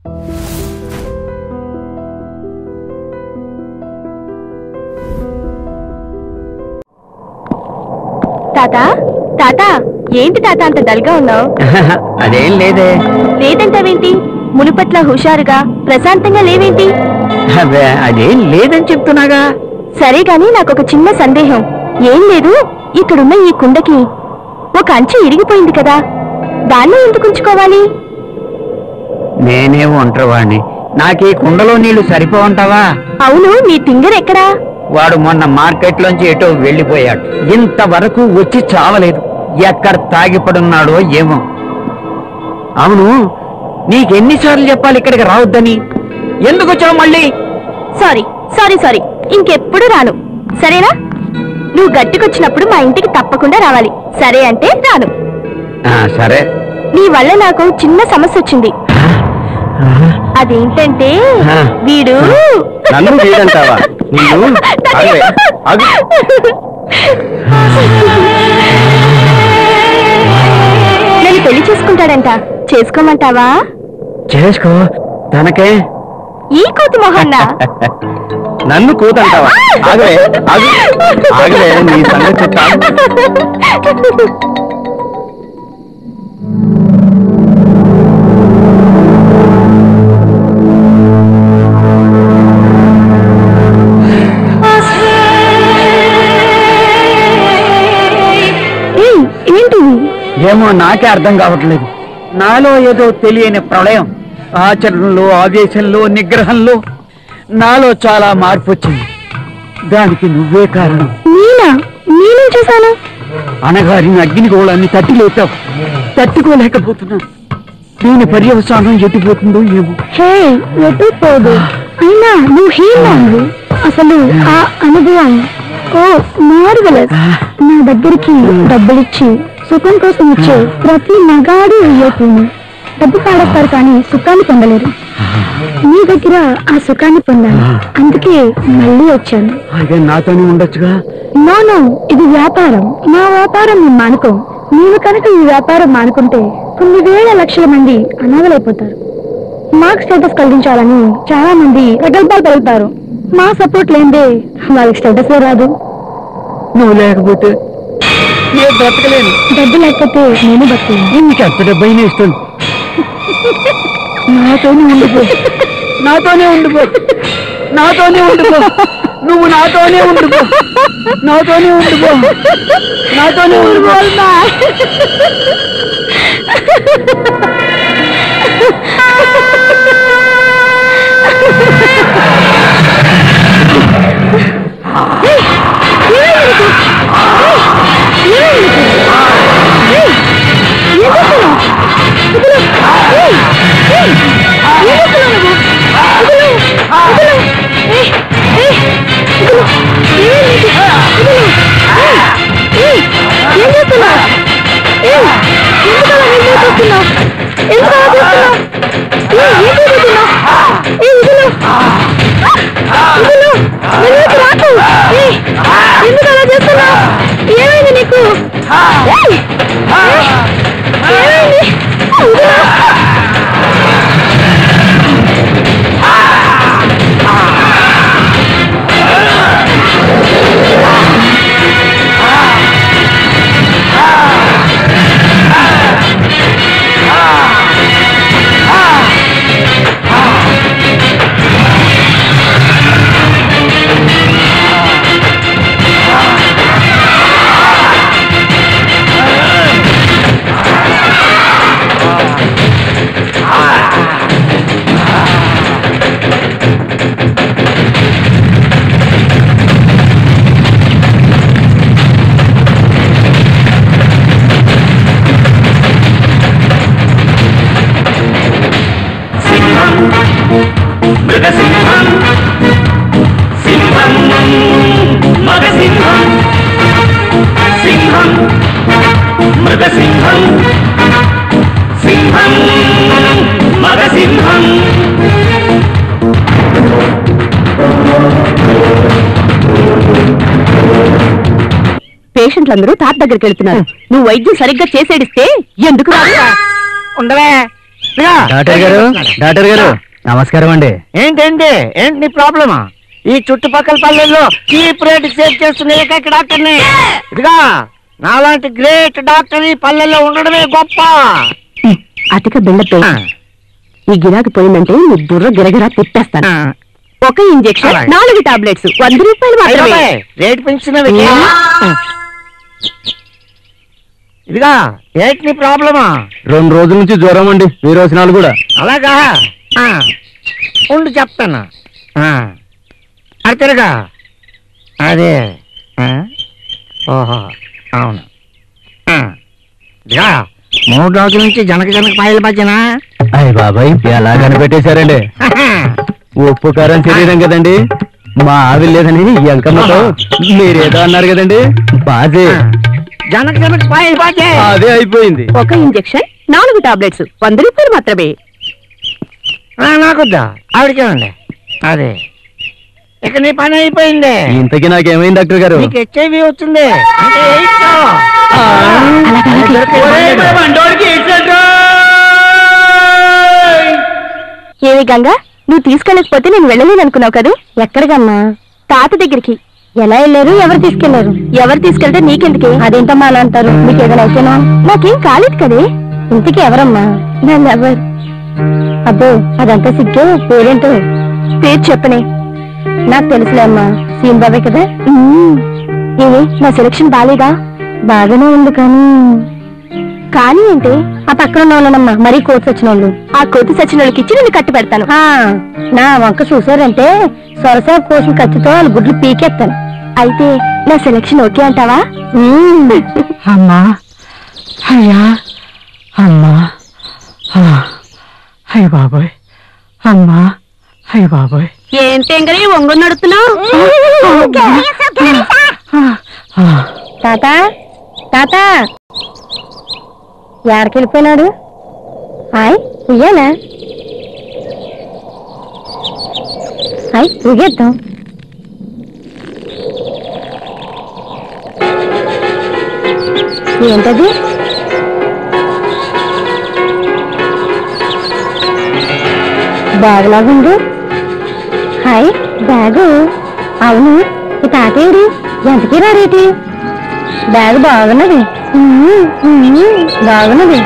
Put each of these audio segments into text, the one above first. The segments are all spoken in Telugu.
తాత తాత ఏంటి తాత అంత డల్గా ఉన్నావు అదేం లేదే లేదంటావేంటి మునుపట్ల హుషారుగా ప్రశాంతంగా లేవేంటి అదే అదేం లేదని చెప్తున్నాగా సరే గాని నాకొక చిన్న సందేహం ఏం లేదు ఇక్కడున్న ఈ కుండకి ఒక అంచు ఇరిగిపోయింది కదా దాన్ని ఎందుకు ఉంచుకోవాలి నేనే ఒంటరివాణ్ణి నాకీ కుండలో నీళ్లు సరిపోవంటావా అవును నీ తింగర్ ఎక్కడా వాడు మొన్న మార్కెట్లోంచి ఎటో వెళ్ళిపోయాడు ఇంతవరకు వచ్చి చావలేదు ఎక్కడ తాగిపడున్నాడో ఏమో అవును నీకెన్నిసార్లు చెప్పాలి ఇక్కడికి రావద్దని ఎందుకు వచ్చావు మళ్ళీ సారీ సారీ సారీ ఇంకెప్పుడు రాను సరేనా నువ్వు గట్టుకొచ్చినప్పుడు మా ఇంటికి తప్పకుండా రావాలి సరే అంటే రాను ఆ, సరే నీ వల్ల నాకు చిన్న సమస్య వచ్చింది అదేంటంటే ఆ. వీడు నన్ను వీడంటావా? నిన్ను? ఆగవే, ఆగు. నన్ను పెళ్లి చేసుకుంటాడంట చేసుకోమంటావా చేసుకో తనకే ఈ కోతి మొహన్నా నన్ను కూతంటావా ఆగవే ఆగు ఆగవే నీ సంగతి చెప్తాను ఏయ్, ఏంటిది ఏమో నాకే అర్థం కావట్లేదు నాలో ఏదో తెలియని ప్రళయం ఆచరణలో ఆవేశంలో నిగ్రహంలో నాలో చాలా మార్పు వచ్చింది దానికి నువ్వే కారణం నేనా నేనేం చేశాను అనగారిన అగ్నిగోళాన్ని తట్టి లేపావు తట్టుకోలేకపోతున్నా దీని పర్యవసానం ఎట్టిపోతుందో ఏమో హే ఎటు పోదు అయినా నువ్వు హీరోయిన్వి అసలు ఆ అనుభవం ఓ మార్వలస్ నా దగ్గరికి డబ్బులిచ్చి సుఖం కోసం వచ్చే ప్రతి మగాడు అయ్యేపోను డబ్బు పాడేస్తారు కానీ సుఖాన్ని పొందలేరు నీ దగ్గర ఆ సుఖాన్ని పొందాను అందుకే మళ్ళీ వచ్చాను అదే నాతోనే ఉండొచ్చుగా నో నో ఇది వ్యాపారం నా వ్యాపారం నేను మానుకో నేను కనుక ఈ వ్యాపారం మానుకుంటే కొన్ని వేల లక్షల మంది అనాథలైపోతారు మాకు స్టేటస్ కలిగించాలని చాలా మంది ప్రగల్భాలు పలుకుతారు మా సపోర్ట్ లేదే వాళ్ళకి స్టేటస్ రాదు నువ్వు లేకపోతే నేను బ్రతకలేను డబ్బు లేకపోతే నేను బతకలేను ఇంకెంత డబ్బైనా ఇస్తాను నాతోనే ఉండిపో నాతోనే ఉండిపో నాతోనే ఉండిపో నువ్వు నాతోనే ఉండిపో నాతోనే ఉండిపో నాతోనే ఉండిపో ఎందుకు అలా చేస్తున్నావు ఏమైంది నీకు ఏయ్! ఏమైంది వదిలు. మృగసింహం సింహం మగసింహం సింహం మృగసింహం సింహం మగసింహం పేషెంట్లందరూ తాత దగ్గరికి వెళ్తున్నారు నువ్వు వైద్యం సరిగ్గా చేసేడిస్తే ఎందుకు రాదు ఉండవే ఇదిగా, డాక్టర్ గారు డాక్టర్ గారు నమస్కారం అండి ఏంటండి ఏంటి నీ ప్రాబ్లమా ఈ చుట్టుపక్కల పల్లెల్లో చీప్ రేట్ సేవ్ చేస్తున్న ఏకైక డాక్టర్ని ఇదిగా నాలాంటి గ్రేట్ డాక్టర్ ఈ పల్లెల్లో ఉండడమే గొప్ప అతిక బెల్లతో ఆ, ఈ గిరాకి పోయిందంటే నీ బుర్ర గిరగిరా తిప్పేస్తాను ఆ. ఒక ఇంజెక్షన్ అలాగే. నాలుగు టాబ్లెట్స్ వంద రూపాయలు అయ్య మాత్రమే బాబాయ్, రేట్ పెంచినవి ఇదిగా ఏంటి నీ ప్రాబ్లమా రెండు రోజుల నుంచి జ్వరం అండి విరోచనాలు కూడా అలాగా ఆ, ఉండు చెప్తాను ఆ, అది తిరగా అదే ఆ, ఓహో అవును ఆ, ఇదిగా మూడు రోజుల నుంచి జనక జనక పాయల భజన అయ్య బాబాయ్ ఎలా కనిపెట్టేశారండి ఉప్పు కారం శరీరం కదండి మా ఆవిడ లేదని ఎంకమ్మతో మీరేదో అన్నారు కదండి బాజే జనక జనక పాయల భజే అదే అయిపోయింది ఒక ఇంజెక్షన్ నాలుగు టాబ్లెట్స్ వంద రూపాయలు మాత్రమే ఆ, నాకొద్దా ఆవిడకేమండి అదే ఇక నీ పని అయిపోయింది ఇంతకీ నాకేమైంది డాక్టర్ గారు నీకు హెచ్ఐవి వచ్చింది అంటే ఎయిడ్స్. ఏమి గంగా నువ్వు తీసుకెళ్ళకపోతే నేను వెళ్ళలేను అనుకున్నావు కదూ ఎక్కడికమ్మా తాత దగ్గరికి ఎలా వెళ్ళారు ఎవరు తీసుకెళ్లారు ఎవరు తీసుకెళ్తే నీకెందుకే అదేంటమ్మా అలా అంటారు నీకు ఏదైనా అయితేనో నాకేం కాలేదు కదే ఇంతకీ ఎవరమ్మా నన్ను ఎవరు అబ్బో అదంతా సిగ్గే పేరేంటో పేరు చెప్పనే నాకు తెలుసులే అమ్మా సీన్ బాబాయ్ కదా ఉమ్. ఏమి నా సెలక్షన్ బాలేగా బాగానే ఉంది కానీ కానీ ఏంటి ఆ పక్కన ఉన్న వాళ్ళనమ్మా మరీ కోతి వచ్చిన వాళ్ళు ఆ కోతి సచిన వాళ్ళకి ఇచ్చి నేను కట్టి పెడతాను నా వంక చూసారంటే సొరసా కోసిన కత్తితో వాళ్ళ గుడ్లు పీకేస్తాను అయితే నా సెలక్షన్ ఓకే అంటావా మ్మ్. అమ్మా అయ్యా అమ్మా అయ్య బాబాయ్ అమ్మా అయ్య బాబాయ్ ఏం తెంగరి ఒంగు నడుతున్నావు తాత తాత ఎక్కడికెళ్ళిపోయినాడు హాయ్ ఉయ్యాలా హాయ్ ఊగేద్దాం ఏంటది బ్యాగ్ లాగుంది హాయ్ బ్యాగు అవును ఈ తాతేడి ఎంతకీ రారేటి బ్యాగ్ బాగున్నది ఉమ్మ్, ఉమ్మ్, బాగున్నది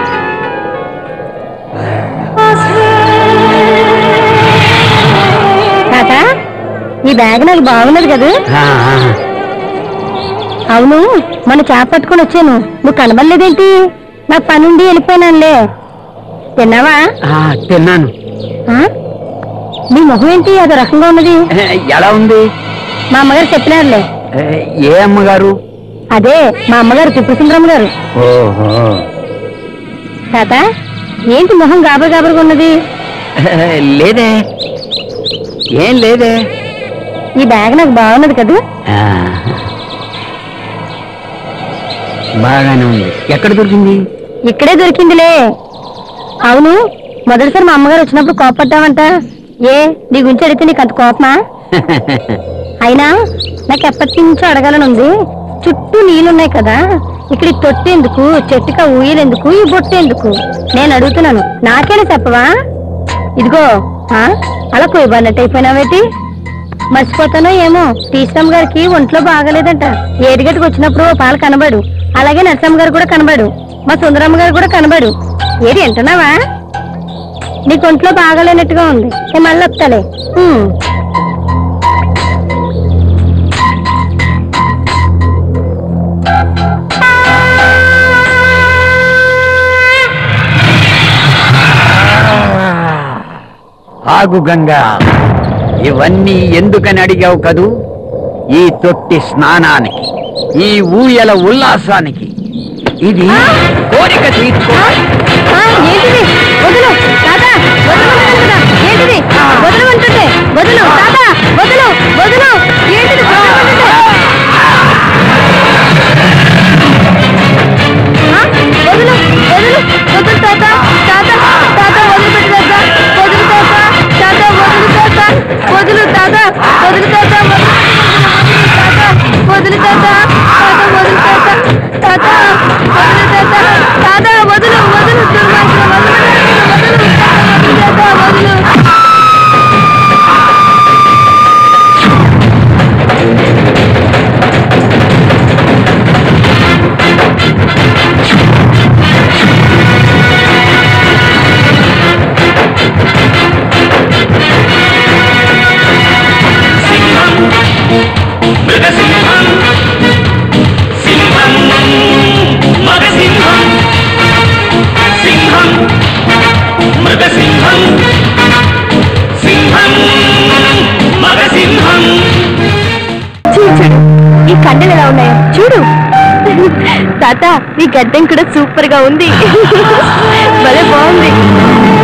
తాత ఈ బ్యాగ్ నాకు బాగున్నది కదా అవును మన చేప పట్టుకొని వచ్చాను నువ్వు కనబడలేదేంటి నాకు పనుండి వెళ్ళిపోయినానులే తిన్నావా తిన్నాను ఆ? నీ మొహం ఏంటి అదో రకంగా ఉన్నది ఎలా ఉంది మా అమ్మగారు చెప్పినారులే ఏ అమ్మగారు అదే మా అమ్మగారు త్రిపురసుందరమ్మ గారు ఓహో తాత ఏంటి మొహం గాబర్ గాబర్గా ఉన్నది లేదే ఏం లేదే ఈ బ్యాగ్ నాకు బాగున్నది కదా బాగానే ఉంది ఎక్కడ దొరికింది ఇక్కడే దొరికిందిలే అవును మొదటిసారి మా అమ్మగారు వచ్చినప్పుడు కోపడ్డావంట ఏ నీ గురించి అడిగితే నీకు అంత కోపమా అయినా నాకు ఎప్పటి నుంచో అడగాలనుంది చుట్టూ నీళ్ళున్నాయి కదా ఇక్కడ ఈ తొట్టి ఎందుకు చెట్టుక ఊయలెందుకు ఈ బొట్టు ఎందుకు నేను అడుగుతున్నాను నాకేనా చెప్పవా ఇదిగో ఆ, అలా కొయ్యబడినట్టు అయిపోయినావేటి మర్చిపోతానో ఏమో టీచరమ్మ గారికి ఒంట్లో బాగలేదంట ఏడిగట్టుకు వచ్చినప్పుడు ఓ పాలు కనబడు అలాగే నరసమ్మ గారు కూడా కనబడు మా సుందరమ్మ గారు కూడా కనబడు ఏది వింటున్నావా నీకు ఒంట్లో బాగలేనట్టుగా ఉంది నేను మళ్ళీ వస్తాలే ఉమ్. ఆగు గంగా ఇవన్నీ ఎందుకని అడిగావు కదూ ఈ తొట్టి స్నానానికి ఈ ఊయల ఉల్లాసానికి ఇది కోరిక తీర్చుకో ఆ, ఏంటిది వదులు తాత వదులు కదా ఏంటిది వదులు అంటుంటే వదులు తాత వదులు వదులు ఏంటిది వదలమంటుంటే? ఆ, వదులు వదులు వదులు తాత తాత తాత వదిలిపెట్టు తాత వదులు తాత తాత వదులు తాత వదులు తాత వదులు తాత వదులు తాత తాత వదులు తాత తాత వదులు తాత తాత వదులు వదులు దుర్మార్గులు, వదులు వదులు తాత ఈ గడ్డం కూడా సూపర్ గా ఉంది భలే బాగుంది